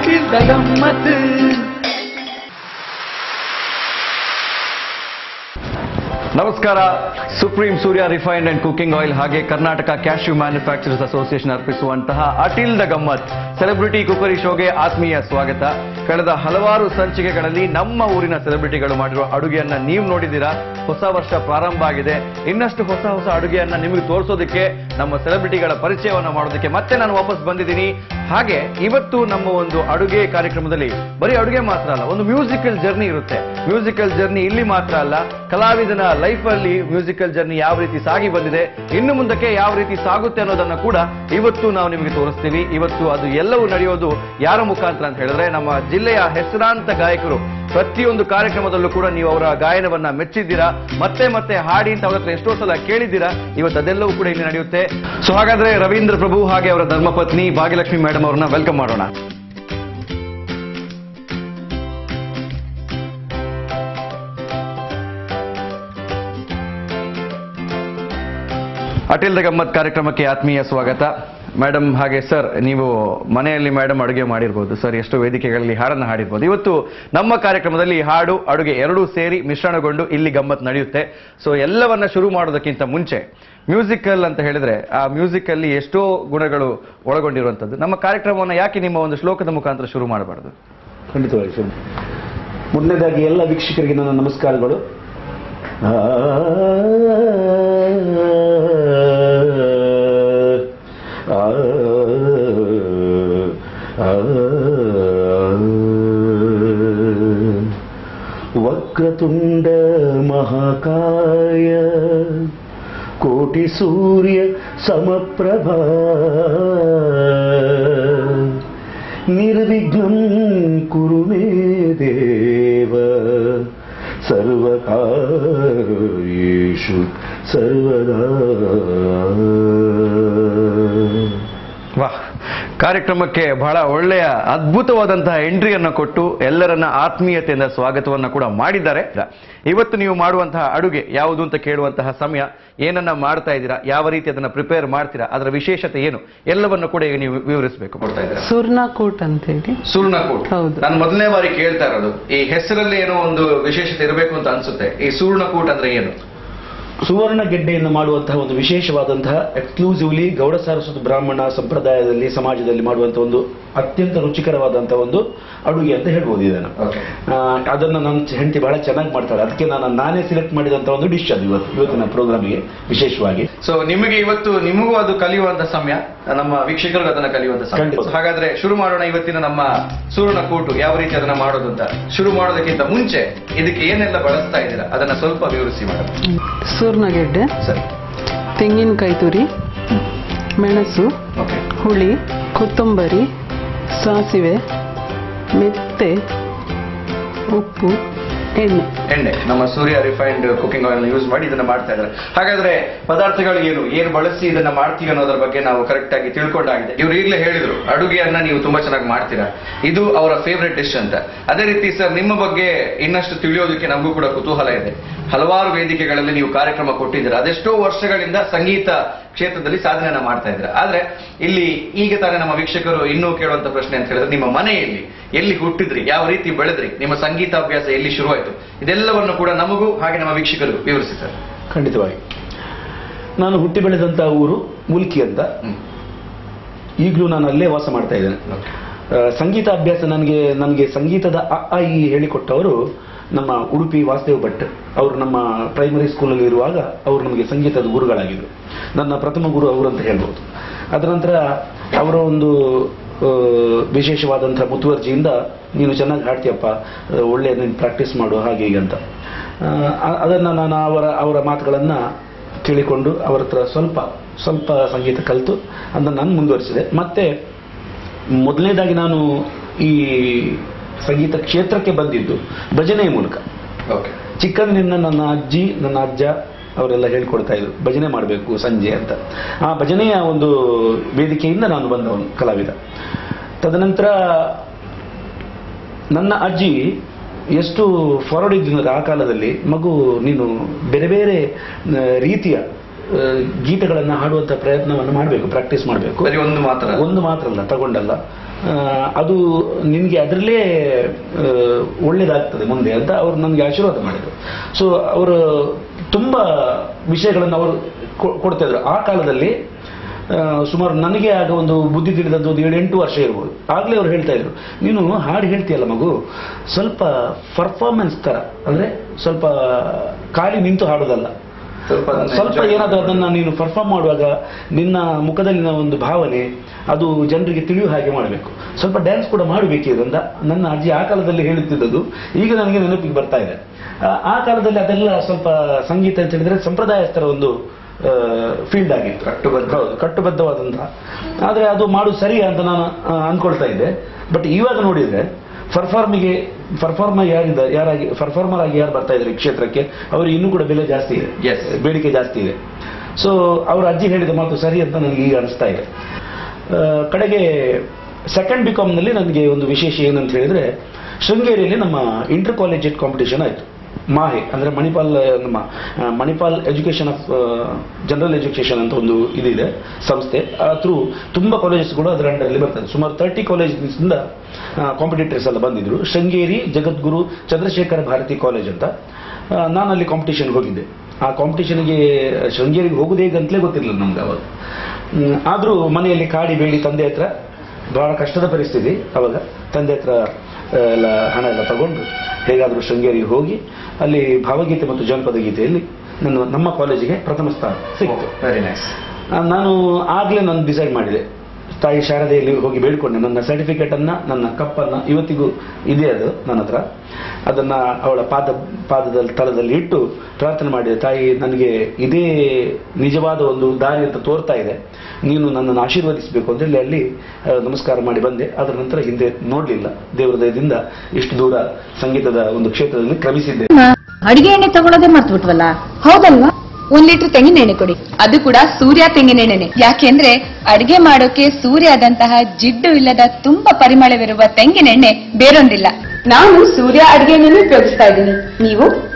ಅಟಿಲ್ ಗಮ್ಮತ್ ನಮಸ್ಕಾರ supreme Surya refined and cooking oil ಹಾಗೆ Karnataka cashew manufacturers association ಅರ್ಪಿಸುವಂತಹ Atil the Gammat celebrity cookery ಶೋಗೆ ಆತ್ಮೀಯ ಸ್ವಾಗತ ಕಳೆದ ಹಲವಾರು ಸಂಚಿಕೆಗಳಲ್ಲಿ ನಮ್ಮ ಊರಿನ ಸೆಲೆಬ್ರಿಟಿಗಳು ಮಾಡಿರುವ ಅಡುಗೆಯನ್ನ ನೀವು ನೋಡಿದ್ದೀರಾ ಹೊಸ ವರ್ಷ ಪ್ರಾರಂಭ ಆಗಿದೆ ಇನ್ನಷ್ಟು ಹೊಸ ಹೊಸ ಅಡುಗೆಯನ್ನ ನಿಮಗೆ ತೋರಿಸೋದಕ್ಕೆ ನಮ್ಮ ಸೆಲೆಬ್ರಿಟಿಗಳ ಪರಿಚಯವನ್ನ ಮಾಡೋದಕ್ಕೆ ಮತ್ತೆ ನಾನು ವಾಪಸ್ ಬಂದಿದ್ದೀನಿ ಹಾಗೆ ಇವತ್ತು ನಮ್ಮ ಒಂದು ಅಡುಗೆ ಕಾರ್ಯಕ್ರಮದಲ್ಲಿ ಬರೀ ಅಡುಗೆ ಮಾತ್ರ ಅಲ್ಲ ಒಂದು ಮ್ಯೂಸಿಕಲ್ ಜರ್ನಿ ಇರುತ್ತೆ ಮ್ಯೂಸಿಕಲ್ ಜರ್ನಿ ಇಲ್ಲಿ ಮಾತ್ರ ಅಲ್ಲ ಕಲಾವಿದನ ಲೈಫ್ ಅಲ್ಲಿ ಮ್ಯೂಸಿಕಲ್ ಜರ್ನಿ ಯಾವ ರೀತಿ ಸಾಗಿ ಬಂದಿದೆ ಇನ್ನು ಮುಂದಕ್ಕೆ ಯಾವ ರೀತಿ ಸಾಗುತ್ತೆ ಅನ್ನೋದನ್ನ ಕೂಡ ಇವತ್ತು ನಾವು ನಿಮಗೆ ತೋರಿಸ್ತೀವಿ ಇವತ್ತು ಅದು ಎಲ್ಲವೂ ನಡೆಯೋದು ಯಾರ ಮುಖಾಂತರ ಅಂತ ಹೇಳಿದ್ರೆ ನಮ್ಮ ಜಿಲ್ಲೆಯ ಹೆಸರಾಂತ ಗಾಯಕರು ಪ್ರತಿಯೊಂದು ಕಾರ್ಯಕ್ರಮದಲ್ಲೂ ಕೂಡ ನೀವು ಅವರ ಗಾಯನವನ್ನ ಮೆಚ್ಚಿದ್ದೀರಾ ಮತ್ತೆ ಮತ್ತೆ ಹಾಡಿ ಅಂತ ಅವ್ರ ಹತ್ರ ಎಷ್ಟೋ ಸಲ ಕೇಳಿದ್ದೀರಾ ಇವತ್ತು ಅದೆಲ್ಲವೂ ಕೂಡ ಇಲ್ಲಿ ನಡೆಯುತ್ತೆ ಸೊ ಹಾಗಾದ್ರೆ ರವೀಂದ್ರ ಪ್ರಭು ಹಾಗೆ ಅವರ ಧರ್ಮಪತ್ನಿ ಭಾಗ್ಯಲಕ್ಷ್ಮಿ ಮೇಡಮ್ ಅವ್ರನ್ನ ವೆಲ್ಕಮ್ ಮಾಡೋಣ ಅಟಿಲ್ ದ ಗಮ್ಮತ್ ಕಾರ್ಯಕ್ರಮಕ್ಕೆ ಆತ್ಮೀಯ ಸ್ವಾಗತ ಮೇಡಮ್ ಹಾಗೆ ಸರ್ ನೀವು ಮನೆಯಲ್ಲಿ ಮೇಡಮ್ ಅಡುಗೆ ಮಾಡಿರ್ಬೋದು ಸರ್ ಎಷ್ಟು ವೇದಿಕೆಗಳಲ್ಲಿ ಹಾಡನ್ನು ಹಾಡಿರ್ಬೋದು ಇವತ್ತು ನಮ್ಮ ಕಾರ್ಯಕ್ರಮದಲ್ಲಿ ಹಾಡು ಅಡುಗೆ ಎರಡೂ ಸೇರಿ ಮಿಶ್ರಣಗೊಂಡು ಇಲ್ಲಿ ಗಮ್ಮತ್ ನಡೆಯುತ್ತೆ ಸೊ ಎಲ್ಲವನ್ನ ಶುರು ಮಾಡೋದಕ್ಕಿಂತ ಮುಂಚೆ ಮ್ಯೂಸಿಕಲ್ ಅಂತ ಹೇಳಿದ್ರೆ ಆ ಮ್ಯೂಸಿಕ್ ಅಲ್ಲಿ ಎಷ್ಟೋ ಗುಣಗಳು ಒಳಗೊಂಡಿರುವಂಥದ್ದು ನಮ್ಮ ಕಾರ್ಯಕ್ರಮವನ್ನು ಯಾಕೆ ನಿಮ್ಮ ಒಂದು ಶ್ಲೋಕದ ಮುಖಾಂತರ ಶುರು ಮಾಡಬಾರದು ಖಂಡಿತವಾಗಿ ಸರ್ ಮೊದಲನೇದಾಗಿ ಎಲ್ಲ ವೀಕ್ಷಕರಿಗೆ ನನ್ನ ನಮಸ್ಕಾರಗಳು ಆ, ಆ, ಆ, ವಕ್ರತುಂಡ ಮಹಾಕಾಯ ಕೋಟಿ ಸೂರ್ಯ ಸಮಪ್ರಭಾ ನಿರ್ವಿಘ್ನಂ ಕುರು ಮೇ ದೇವ ಸರ್ವಕಾರ್ಯೇಷು ಸರ್ವದಾ ವಾಹ್ ಕಾರ್ಯಕ್ರಮಕ್ಕೆ ಬಹಳ ಒಳ್ಳೆಯ ಅದ್ಭುತವಾದಂತಹ ಎಂಟ್ರಿಯನ್ನು ಕೊಟ್ಟು ಎಲ್ಲರನ್ನ ಆತ್ಮೀಯತೆಯಿಂದ ಸ್ವಾಗತವನ್ನ ಕೂಡ ಮಾಡಿದ್ದಾರೆ ಇವತ್ತು ನೀವು ಮಾಡುವಂತಹ ಅಡುಗೆ ಯಾವುದು ಅಂತ ಕೇಳುವಂತಹ ಸಮಯ ಏನನ್ನ ಮಾಡ್ತಾ ಇದ್ದೀರಾ ಯಾವ ರೀತಿ ಅದನ್ನ ಪ್ರಿಪೇರ್ ಮಾಡ್ತೀರಾ ಅದರ ವಿಶೇಷತೆ ಏನು ಎಲ್ಲವನ್ನು ಕೂಡ ಈಗ ನೀವು ವಿವರಿಸಬೇಕು ಕೊಡ್ತಾ ಇದ್ದೀರಾ ಸುರ್ನಾಕೋಟ್ ಅಂತ ಹೇಳಿ ಸುರ್ಣಕೂಟ್ ಹೌದು. ನಾನು ಮೊದಲನೇ ಬಾರಿ ಕೇಳ್ತಾ ಇರೋದು ಈ ಹೆಸರಲ್ಲಿ ಏನೋ ಒಂದು ವಿಶೇಷತೆ ಇರಬೇಕು ಅಂತ ಅನ್ಸುತ್ತೆ ಈ ಸುರ್ಣಕೂಟ್ ಅಂದ್ರೆ ಏನು ಸುವರ್ಣ ಗೆಡ್ಡೆಯನ್ನು ಮಾಡುವಂತಹ ಒಂದು ವಿಶೇಷವಾದಂತಹ ಎಕ್ಸ್ಕ್ಲೂಸಿವ್ಲಿ ಗೌಡ ಸಾರಸ್ವತ ಬ್ರಾಹ್ಮಣ ಸಂಪ್ರದಾಯದಲ್ಲಿ ಸಮಾಜದಲ್ಲಿ ಮಾಡುವಂತಹ ಒಂದು ಅತ್ಯಂತ ರುಚಿಕರವಾದಂತಹ ಒಂದು ಅಡುಗೆ ಅಂತ ಹೇಳ್ಬೋದು ಇದನ್ನು Okay. ಆ, ಅದನ್ನ ನನ್ನ ಹೆಂಡತಿ ಬಹಳ ಚೆನ್ನಾಗಿ ಮಾಡ್ತಾಳೆ ಅದಕ್ಕೆ ನಾನು ನಾನೇ ಸಿಲೆಕ್ಟ್ ಮಾಡಿದಂತ ಒಂದು ಡಿಶ್ ಅದು ಇವತ್ತು ಇವತ್ತಿನ ಪ್ರೋಗ್ರಾಮಿಗೆ ವಿಶೇಷವಾಗಿ ಸೊ ನಿಮಗೆ ಇವತ್ತು ನಿಮಗೂ ಅದು ಕಲಿಯುವಂತ ಸಮಯ ನಮ್ಮ ವೀಕ್ಷಕರಿಗೂ ಅದನ್ನ ಕಲಿಯುವಂತ ಸಮಯ ಖಂಡಿತ. So, ಹಾಗಾದ್ರೆ ಶುರು ಮಾಡೋಣ ಇವತ್ತಿನ ನಮ್ಮ ಸುರುಣ ಕೂಟು ಯಾವ ರೀತಿ ಅದನ್ನ ಮಾಡೋದು ಅಂತ ಶುರು ಮಾಡೋದಕ್ಕಿಂತ ಮುಂಚೆ ಇದಕ್ಕೆ ಏನೆಲ್ಲ ಬಳಸ್ತಾ ಇದ್ದೀರಾ ಅದನ್ನ ಸ್ವಲ್ಪ ವಿವರಿಸಿ ಮೇಡಮ್ ಸೂರ್ನಗೆಡ್ಡೆ ಸರಿ ತೆಂಗಿನಕಾಯಿ ತುರಿ ಮೆಣಸು ಓಕೆ ಹುಳಿ ಕೊತ್ತಂಬರಿ ಸಾಸಿವೆ ಮೆತ್ತೆ ಉಪ್ಪು ಎಣ್ಣೆ ಎಣ್ಣೆ ನಮ್ಮ Surya refined cooking oil use ಮಾಡಿ ಇದನ್ನ ಮಾಡ್ತಾ ಇದ್ದಾರೆ ಹಾಗಾದ್ರೆ ಪದಾರ್ಥಗಳು ಏನು ಏನು ಬಳಸಿ ಇದನ್ನ ಮಾಡ್ತೀವಿ ಅನ್ನೋದ್ರ ಬಗ್ಗೆ ನಾವು ಕರೆಕ್ಟ್ ಆಗಿ ತಿಳ್ಕೊಂಡಾಗಿದೆ ಇವ್ರು ಈಗಲೇ ಹೇಳಿದ್ರು ಅಡುಗೆಯನ್ನ ನೀವು ತುಂಬಾ ಚೆನ್ನಾಗಿ ಮಾಡ್ತೀರಾ ಇದು ಅವರ ಫೇವ್ರೆಟ್ ಡಿಶ್ ಅಂತ ಅದೇ ರೀತಿ ಸರ್ ನಿಮ್ಮ ಬಗ್ಗೆ ಇನ್ನಷ್ಟು ತಿಳಿಯೋದಕ್ಕೆ ನಮಗೂ ಕೂಡ ಕುತೂಹಲ ಇದೆ ಹಲವಾರು ವೇದಿಕೆಗಳಲ್ಲಿ ನೀವು ಕಾರ್ಯಕ್ರಮ ಕೊಟ್ಟಿದ್ದೀರಾ ಅದೆಷ್ಟೋ ವರ್ಷಗಳಿಂದ ಸಂಗೀತ ಕ್ಷೇತ್ರದಲ್ಲಿ ಸಾಧನೆಯನ್ನ ಮಾಡ್ತಾ ಇದ್ದೀರಾ ಆದ್ರೆ ಇಲ್ಲಿ ಈಗ ತಾನೇ ನಮ್ಮ ವೀಕ್ಷಕರು ಇನ್ನೂ ಕೇಳುವಂತ ಪ್ರಶ್ನೆ ಅಂತ ಹೇಳಿದ್ರೆ ನಿಮ್ಮ ಮನೆಯಲ್ಲಿ ಎಲ್ಲಿ ಹುಟ್ಟಿದ್ರಿ ಯಾವ ರೀತಿ ಬೆಳೆದ್ರಿ ನಿಮ್ಮ ಸಂಗೀತಾಭ್ಯಾಸ ಎಲ್ಲಿ ಶುರುವಾಯಿತು ಇದೆಲ್ಲವನ್ನು ಕೂಡ ನಮಗೂ ಹಾಗೆ ನಮ್ಮ ವೀಕ್ಷಕರಿಗೂ ವಿವರಿಸಿ ಸರ್ ಖಂಡಿತವಾಗಿ ನಾನು ಹುಟ್ಟಿ ಬೆಳೆದಂತಹ ಊರು ಮುಲ್ಕಿ ಅಂತ ಹ್ಮ್. ಈಗಲೂ ನಾನು ಅಲ್ಲೇ ವಾಸ ಮಾಡ್ತಾ ಇದ್ದೇನೆ ಆ, ಸಂಗೀತ ಅಭ್ಯಾಸ ನನಗೆ ನನಗೆ ಸಂಗೀತದ ಅ ಆ, ಇ ಹೇಳಿಕೊಟ್ಟವರು ನಮ್ಮ ಉಡುಪಿ ವಾಸುದೇವ್ ಭಟ್ ಅವರು ನಮ್ಮ ಪ್ರೈಮರಿ ಸ್ಕೂಲಲ್ಲಿ ಇರುವಾಗ ಅವರು ನಮಗೆ ಸಂಗೀತದ ಗುರುಗಳಾಗಿದ್ದರು ನನ್ನ ಪ್ರಥಮ ಗುರು ಅವರು ಅಂತ ಹೇಳ್ಬೋದು ಅದರ ನಂತರ ಅವರ ಒಂದು ಆ, ವಿಶೇಷವಾದಂಥ ಮುತುವರ್ಜಿಯಿಂದ ನೀನು ಚೆನ್ನಾಗಿ ಹಾಡ್ತೀಯಪ್ಪ ಆ, ಒಳ್ಳೆ ನೀನು ಪ್ರಾಕ್ಟೀಸ್ ಮಾಡು ಹಾಗೆ ಹೀಗೆ ಅಂತ ಆ, ಅದನ್ನು ನಾನು ಅವರ ಅವರ ಮಾತುಗಳನ್ನು ಕೇಳಿಕೊಂಡು ಅವರ ಹತ್ರ ಸ್ವಲ್ಪ ಸ್ವಲ್ಪ ಸಂಗೀತ ಕಲಿತು ಅದನ್ನು ನಾನು ಮುಂದುವರಿಸಿದೆ ಮತ್ತೆ ಮೊದಲನೇದಾಗಿ ನಾನು ಈ ಸಂಗೀತ ಕ್ಷೇತ್ರಕ್ಕೆ ಬಂದಿದ್ದು ಭಜನೆಯ ಮೂಲಕ ಓಕೆ ಚಿಕ್ಕಂದಿನಿಂದ ನನ್ನ ಅಜ್ಜಿ ನನ್ನ ಅಜ್ಜ ಅವರೆಲ್ಲ ಹೇಳ್ಕೊಡ್ತಾ ಇದ್ರು ಭಜನೆ ಮಾಡಬೇಕು ಸಂಜೆ ಅಂತ ಆ ಭಜನೆಯ ಒಂದು ವೇದಿಕೆಯಿಂದ ನಾನು ಬಂದವನು ಕಲಾವಿದ ತದನಂತರ ನನ್ನ ಅಜ್ಜಿ ಎಷ್ಟು ಫಾರ್ವರ್ಡ್ ಇದ್ದು ಆ ಕಾಲದಲ್ಲಿ ಮಗು ನೀನು ಬೇರೆ ಬೇರೆ ಆ, ರೀತಿಯ ಆ, ಗೀತೆಗಳನ್ನ ಹಾಡುವಂತ ಪ್ರಯತ್ನವನ್ನು ಮಾಡಬೇಕು ಪ್ರಾಕ್ಟೀಸ್ ಮಾಡಬೇಕು ಬರೀ ಒಂದು ಮಾತ್ರ ಒಂದು ಮಾತ್ರ ಅಲ್ಲ ತಗೊಂಡಲ್ಲ ಆ, ಅದು ನಿನಗೆ ಅದರಲ್ಲೇ ಆ, ಒಳ್ಳೇದಾಗ್ತದೆ ಮುಂದೆ ಅಂತ ಅವರು ನನಗೆ ಆಶೀರ್ವಾದ ಮಾಡಿದರು ಸೊ ಅವರು ತುಂಬ ವಿಷಯಗಳನ್ನು ಅವರು ಕೊ- ಕೊಡ್ತಾ ಇದ್ರು ಆ ಕಾಲದಲ್ಲಿ ಆ, ಸುಮಾರು ನನಗೆ ಆಗ ಒಂದು ಬುದ್ಧಿ ತಿಳಿದದ್ದು ಒಂದು ಏಳು ಎಂಟು ವರ್ಷ ಇರ್ಬೋದು ಆಗಲೇ ಅವ್ರು ಹೇಳ್ತಾ ಇದ್ರು ನೀನು ಹಾಡು ಹೇಳ್ತೀಯಲ್ಲ ಮಗು ಸ್ವಲ್ಪ ಪರ್ಫಾರ್ಮೆನ್ಸ್ ಥರ ಅಂದರೆ ಸ್ವಲ್ಪ ಖಾಲಿ ನಿಂತು ಹಾಡೋದಲ್ಲ ಸ್ವಲ್ಪ ಅದನ್ನ ಸ್ವಲ್ಪ enjoy ಏನಾದರೂ ಅದನ್ನ ನೀನು ಪರ್ಫಾರ್ಮ್ ಮಾಡುವಾಗ ನಿನ್ನ ಮುಖದಲ್ಲಿನ ಒಂದು ಭಾವನೆ ಅದು ಜನರಿಗೆ ತಿಳಿಯುವ ಹಾಗೆ ಮಾಡಬೇಕು ಸ್ವಲ್ಪ ಡ್ಯಾನ್ಸ್ ಕೂಡ ಮಾಡಬೇಕಿದೆ ಅಂತ ನನ್ನ ಅಜ್ಜಿ ಆ ಕಾಲದಲ್ಲಿ ಹೇಳುತ್ತಿದ್ದದ್ದು ಈಗ ನನಗೆ ನೆನಪಿಗೆ ಬರ್ತಾ ಇದೆ ಆ- ಆ ಕಾಲದಲ್ಲಿ ಅದೆಲ್ಲ ಸ್ವಲ್ಪ ಸಂಗೀತ ಅಂತ ಹೇಳಿದ್ರೆ ಸಂಪ್ರದಾಯಸ್ಥರ ಒಂದು ಫೀಲ್ಡ್ ಆಗಿತ್ತು ಕಟ್ಟುಬದ್ಧ. ಹೌದು ಕಟ್ಟುಬದ್ಧವಾದಂತಹ ಆದರೆ ಅದು ಮಾಡೋದು ಸರಿ ಅಂತ ನಾನು ಆ, ಅನ್ಕೊಳ್ತಾ ಇದ್ದೆ ಬಟ್ ಇವಾಗ ನೋಡಿದ್ರೆ ಪರ್ಫಾರ್ಮಿಗೆ ಪರ್ಫಾರ್ಮರ್ ಯಾರಿದ್ದ ಯಾರಾಗಿ ಪರ್ಫಾರ್ಮರ್ ಆಗಿ ಯಾರು ಬರ್ತಾ ಇದ್ದಾರೆ ಈ ಕ್ಷೇತ್ರಕ್ಕೆ ಅವರಿಗೆ ಇನ್ನೂ ಕೂಡ ಬೆಲೆ ಜಾಸ್ತಿ ಇದೆ Yes. ಬೇಡಿಕೆ ಜಾಸ್ತಿ ಇದೆ ಸೊ ಅವ್ರ ಅಜ್ಜಿ ಹೇಳಿದ ಮಾತು ಸರಿ ಅಂತ ನನಗೆ ಈಗ ಅನಿಸ್ತಾ ಇದೆ ಆ, ಕಡೆಗೆ ಸೆಕೆಂಡ್ ಬಿ ಕಾಮ್ನಲ್ಲಿ ನನಗೆ ಒಂದು ವಿಶೇಷ ಏನಂತ ಹೇಳಿದ್ರೆ ಶೃಂಗೇರಿಯಲ್ಲಿ ನಮ್ಮ ಇಂಟರ್ ಕಾಲೇಜೆಟ್ ಕಾಂಪಿಟೇಷನ್ ಆಯಿತು ಮಾಹೆ ಅಂದರೆ ಮಣಿಪಾಲ್ ನಮ್ಮ ಆ, Manipal education of general education ಅಂತ ಒಂದು ಇದಿದೆ ಸಂಸ್ಥೆ ಥ್ರೂ ತುಂಬ ಕಾಲೇಜಸ್ಗಳು ಅದರ ಅಂಡರಲ್ಲಿ ಬರ್ತದೆ ಸುಮಾರು ತರ್ಟಿ ಕಾಲೇಜಿಂದ ಕಾಂಪಿಟೇಟರ್ಸ್ ಎಲ್ಲ ಬಂದಿದ್ರು ಶೃಂಗೇರಿ ಜಗದ್ಗುರು ಚಂದ್ರಶೇಖರ ಭಾರತಿ ಕಾಲೇಜ್ ಅಂತ ಆ, ನಾನು ಅಲ್ಲಿ ಕಾಂಪಿಟೇಷನ್ಗೆ ಹೋಗಿದ್ದೆ ಆ ಕಾಂಪಿಟೇಷನ್ಗೆ ಶೃಂಗೇರಿಗೆ ಹೋಗುದು ಹೇಗಂತಲೇ ಗೊತ್ತಿರಲಿಲ್ಲ ನಮ್ಗೆ ಅವಾಗ ಆದರೂ ಮನೆಯಲ್ಲಿ ಕಾಡಿ ಬೇಡಿ ತಂದೆ ಹತ್ರ ಬಹಳ ಕಷ್ಟದ ಪರಿಸ್ಥಿತಿ ಅವಾಗ ತಂದೆ ಹತ್ರ ಆ, ಎಲ್ಲ ಹಣ ಎಲ್ಲ ತಗೊಂಡು ಹೇಗಾದರೂ ಶೃಂಗೇರಿಗೆ ಹೋಗಿ ಅಲ್ಲಿ ಭಾವಗೀತೆ ಮತ್ತು ಜಾನಪದ ಗೀತೆಯಲ್ಲಿ ನನ್ನ ನಮ್ಮ ಕಾಲೇಜಿಗೆ ಪ್ರಥಮ ಸ್ಥಾನ ಸಿಕ್ತು ವೆರಿ ನೈಸ್ ಆ, ನಾನು ಆಗಲೇ ನಾನು ಡಿಸೈಡ್ ಮಾಡಿದೆ ತಾಯಿ ಶಾರದೆಯಲ್ಲಿ ಹೋಗಿ ಬೇಡ್ಕೊಂಡೆ ನನ್ನ ಸರ್ಟಿಫಿಕೇಟ್ ಅನ್ನ ನನ್ನ ಕಪ್ಪನ್ನ ಇವತ್ತಿಗೂ ಇದೆ ಅದು ನನ್ನ ಹತ್ರ ಅದನ್ನ ಅವಳ ಪಾದ ಪಾದದಲ್ಲಿ ತಳದಲ್ಲಿ ಇಟ್ಟು ಪ್ರಾರ್ಥನೆ ಮಾಡಿದೆ ತಾಯಿ ನನಗೆ ಇದೇ ನಿಜವಾದ ಒಂದು ದಾರಿ ಅಂತ ತೋರ್ತಾ ಇದೆ ನೀನು ನನ್ನನ್ನು ಆಶೀರ್ವದಿಸಬೇಕು ಅಂತ ಹೇಳಿ ಅಲ್ಲಿ ಆ, ನಮಸ್ಕಾರ ಮಾಡಿ ಬಂದೆ ಅದರ ನಂತರ ಹಿಂದೆ ನೋಡಲಿಲ್ಲ ದೇವರ ದಯದಿಂದ ಇಷ್ಟು ದೂರ ಸಂಗೀತದ ಒಂದು ಕ್ಷೇತ್ರದಲ್ಲಿ ಕ್ರಮಿಸಿದ್ದೆ ಅಡಿಗೆ ಎಣ್ಣೆ ತಗೊಳ್ಳೋದೇ ಮರ್ತು ಬಿಟ್ವಲ್ಲ ಹೌದಲ್ವಾ ಒಂದ್ ಲೀಟರ್ ತೆಂಗಿನ ಎಣ್ಣೆ ಕೊಡಿ ಅದು ಕೂಡ ಸೂರ್ಯ ತೆಂಗಿನ ಎಣ್ಣೆನೆ ಯಾಕೆಂದ್ರೆ ಅಡಿಗೆ ಮಾಡೋಕೆ ಸೂರ್ಯದಂತಹ ಜಿಡ್ಡು ಇಲ್ಲದ ತುಂಬಾ ಪರಿಮಳವಿರುವ ತೆಂಗಿನ ಎಣ್ಣೆ ಬೇರೊಂದಿಲ್ಲ ನಾನು ಸೂರ್ಯ ಅಡಿಗೆ ಎಣ್ಣೆನೇ ಉಪಯೋಗಿಸ್ತಾ ಇದ್ದೀನಿ ನೀವು